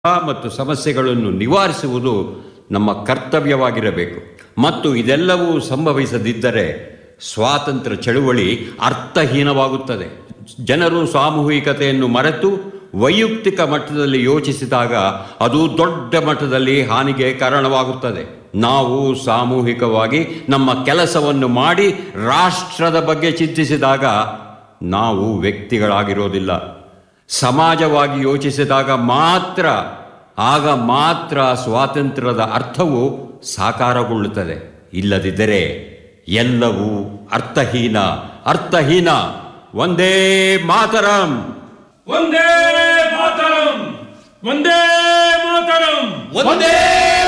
ಮತ್ತು ಸಮಸ್ಯೆಗಳನ್ನು ನಿವಾರಿಸುವುದು ನಮ್ಮ ಕರ್ತವ್ಯವಾಗಿರಬೇಕು ಮತ್ತು ಇದೆಲ್ಲವೂ ಸಂಭವಿಸದಿದ್ದರೆ ಸ್ವಾತಂತ್ರ್ಯ ಚಳುವಳಿ ಅರ್ಥಹೀನವಾಗುತ್ತದೆ ಜನರು ಸಾಮೂಹಿಕತೆಯನ್ನು ಮರೆತು ವೈಯಕ್ತಿಕ ಮಟ್ಟದಲ್ಲಿ ಯೋಚಿಸಿದಾಗ ಅದು ದೊಡ್ಡ ಮಟ್ಟದಲ್ಲಿ ಹಾನಿಗೆ ಕಾರಣವಾಗುತ್ತದೆ ನಾವು ಸಾಮೂಹಿಕವಾಗಿ ನಮ್ಮ ಕೆಲಸವನ್ನು ಮಾಡಿ ರಾಷ್ಟ್ರದ ಬಗ್ಗೆ ಚಿಂತಿಸಿದಾಗ ನಾವು ವ್ಯಕ್ತಿಗಳಾಗಿರೋದಿಲ್ಲ ಸಮಾಜವಾಗಿ ಯೋಚಿಸಿದಾಗ ಮಾತ್ರ ಆಗ ಮಾತ್ರ ಸ್ವಾತಂತ್ರ್ಯದ ಅರ್ಥವು ಸಾಕಾರಗೊಳ್ಳುತ್ತದೆ ಇಲ್ಲದಿದ್ದರೆ ಎಲ್ಲವೂ ಅರ್ಥಹೀನ ಅರ್ಥಹೀನ ಒಂದೇ ಮಾತರಂ ಒಂದೇ ಮಾತರಂ ಒಂದೇ ಮಾತರಂ ಒಂದೇ